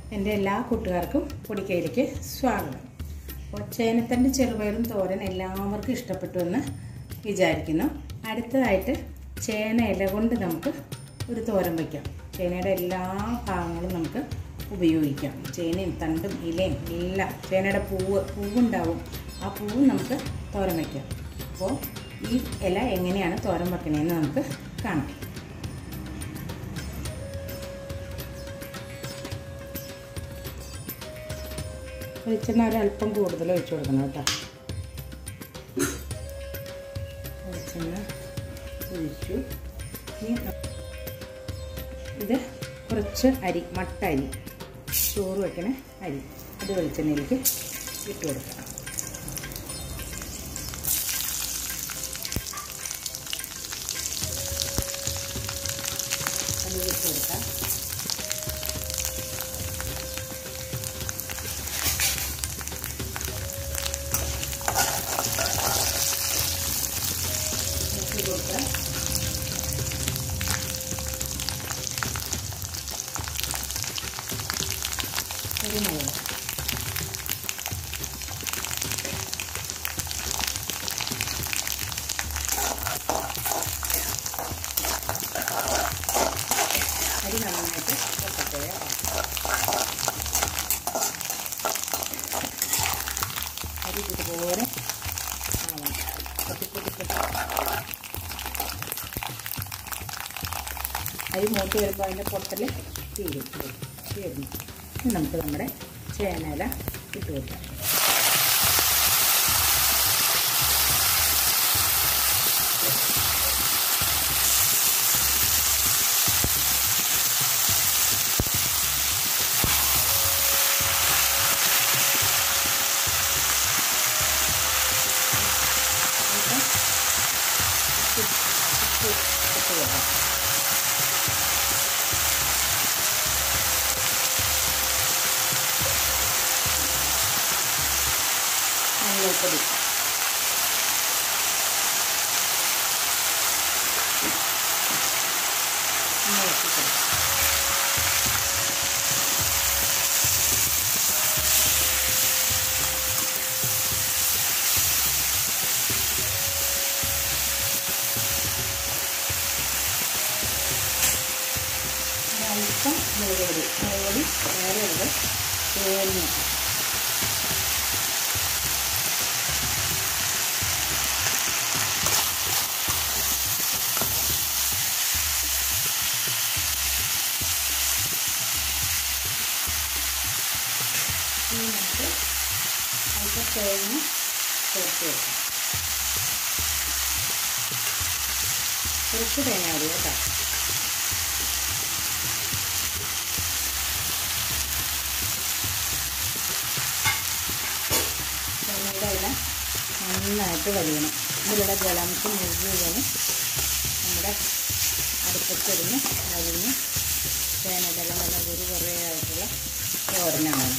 എൻ്റെ എല്ലാ കൂട്ടുകാർക്കും പൊടിക്കയിലേക്ക് സ്വാഗതം അപ്പോൾ ചേനത്തൻ്റെ ചെറുപയറും തോരൻ എല്ലാവർക്കും ഇഷ്ടപ്പെട്ടു എന്ന് വിചാരിക്കുന്നു അടുത്തതായിട്ട് ചേന ഇല കൊണ്ട് നമുക്ക് ഒരു തോരൻ വയ്ക്കാം ചേനയുടെ എല്ലാ ഭാഗങ്ങളും നമുക്ക് ഉപയോഗിക്കാം ചേനയും തണ്ടും ഇലയും എല്ലാം ചേനയുടെ പൂവ് പൂവുണ്ടാവും ആ പൂവ് നമുക്ക് തോരൻ വയ്ക്കാം അപ്പോൾ ഈ ഇല എങ്ങനെയാണ് തോരൻ വെക്കണതെന്ന് നമുക്ക് കാണാം വെളിച്ചെണ്ണ ഒരല്പം കൂടുതൽ ഒഴിച്ചു കൊടുക്കണം കേട്ടോ വെളിച്ചെണ്ണ ഒഴിച്ചു ഇനി ഇത് കുറച്ച് അരി മട്ട അരി ചോറ് വെക്കണ അരി അത് വെളിച്ചെണ്ണയിലേക്ക് ഇട്ട് കൊടുക്കണം അത് ഇട്ട് കൊടുക്കാം ഇട്ട് കൊടുക്കാം കുരുമുളക് അരി നന്നായിട്ട് വെക്കട്ടെ അരി ഇതുപോലെ ആവണം പൊട്ടി പൊട്ടി പൊട്ടി അരി മൂത്ത് വരുമ്പോൾ അതിൻ്റെ പൊട്ടൽ തീരും തീർന്നു ഇനി നമുക്ക് നമ്മുടെ ചേനയില ഇട്ട് കൊടുക്കാം ഇട്ട് ഇട്ട് കൊടുക്കാം മഞ്ഞൾപ്പൊടി ഇളക്കിക്കൊടുക്കാം അല്പം മുളക് പൊടി മുളക് പൊടി വേറെ ഉണ്ട് തേങ്ങ ഇനി നമുക്ക് അല്പം തേങ്ങ ചേർത്ത് വെക്കാം കുറച്ച് തേങ്ങ മതി കേട്ടോ തേങ്ങയുടെ ഇല നന്നായിട്ട് വലിയണം ഇതിലുള്ള ജലാംശം മുഴുവനും നമ്മുടെ അടുപ്പത്തിരുന്ന് വലിഞ്ഞ് തേനയുടെ ഇല നല്ല ഒരു കുറേ ആയിട്ടുള്ള തോരനാണ്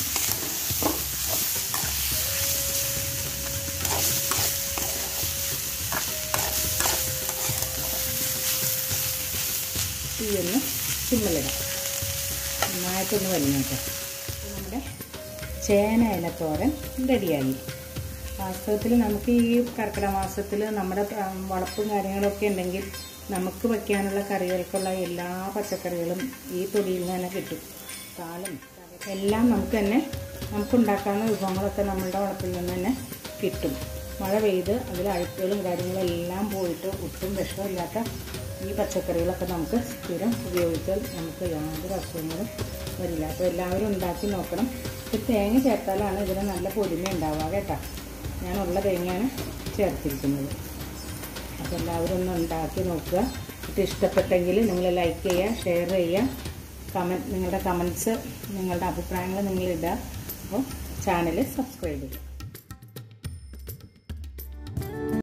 തീയൊന്ന് സിമ്മിലിടാം നന്നായിട്ടൊന്ന് വലിഞ്ഞോട്ടെ അപ്പോൾ നമ്മുടെ ചേന ഇലത്തോരൻ റെഡിയായി വാസ്തവത്തിൽ നമുക്ക് ഈ കർക്കിടക മാസത്തിൽ നമ്മുടെ ഉം, വളപ്പും കാര്യങ്ങളൊക്കെ ഉണ്ടെങ്കിൽ നമുക്ക് വയ്ക്കാനുള്ള കറികൾക്കുള്ള എല്ലാ പച്ചക്കറികളും ഈ തൊടിയിൽ നിന്ന് തന്നെ കിട്ടും പാലും എല്ലാം നമുക്ക് തന്നെ നമുക്കുണ്ടാക്കാവുന്ന വിഭവങ്ങളൊക്കെ നമ്മളുടെ വളപ്പിൽ നിന്ന് തന്നെ കിട്ടും മഴ പെയ്ത് അതിൽ അഴുക്കുകളും കാര്യങ്ങളും എല്ലാം പോയിട്ട് ഒട്ടും വിഷമില്ലാത്ത ഈ പച്ചക്കറികളൊക്കെ നമുക്ക് സ്ഥിരം ഉപയോഗിച്ചാൽ നമുക്ക് യാതൊരു അസുഖങ്ങളും വരില്ല അപ്പോൾ എല്ലാവരും ഉണ്ടാക്കി നോക്കണം ഇപ്പോൾ തേങ്ങ ചേർത്താലാണ് ഇതിന് നല്ല പൊലിമ ഉണ്ടാവുക കേട്ടോ ഞാനുള്ള തേങ്ങയാണ് ചേർത്തിരിക്കുന്നത് അപ്പോൾ എല്ലാവരും ഒന്ന് ഉണ്ടാക്കി നോക്കുക ഇത് ഇഷ്ടപ്പെട്ടെങ്കിൽ നിങ്ങൾ ലൈക്ക് ചെയ്യുക ഷെയർ ചെയ്യുക കമൻറ്റ് നിങ്ങളുടെ കമൻറ്റ്സ് നിങ്ങളുടെ അഭിപ്രായങ്ങൾ നിങ്ങളിടുക അപ്പോൾ ചാനൽ സബ്സ്ക്രൈബ് ചെയ്യുക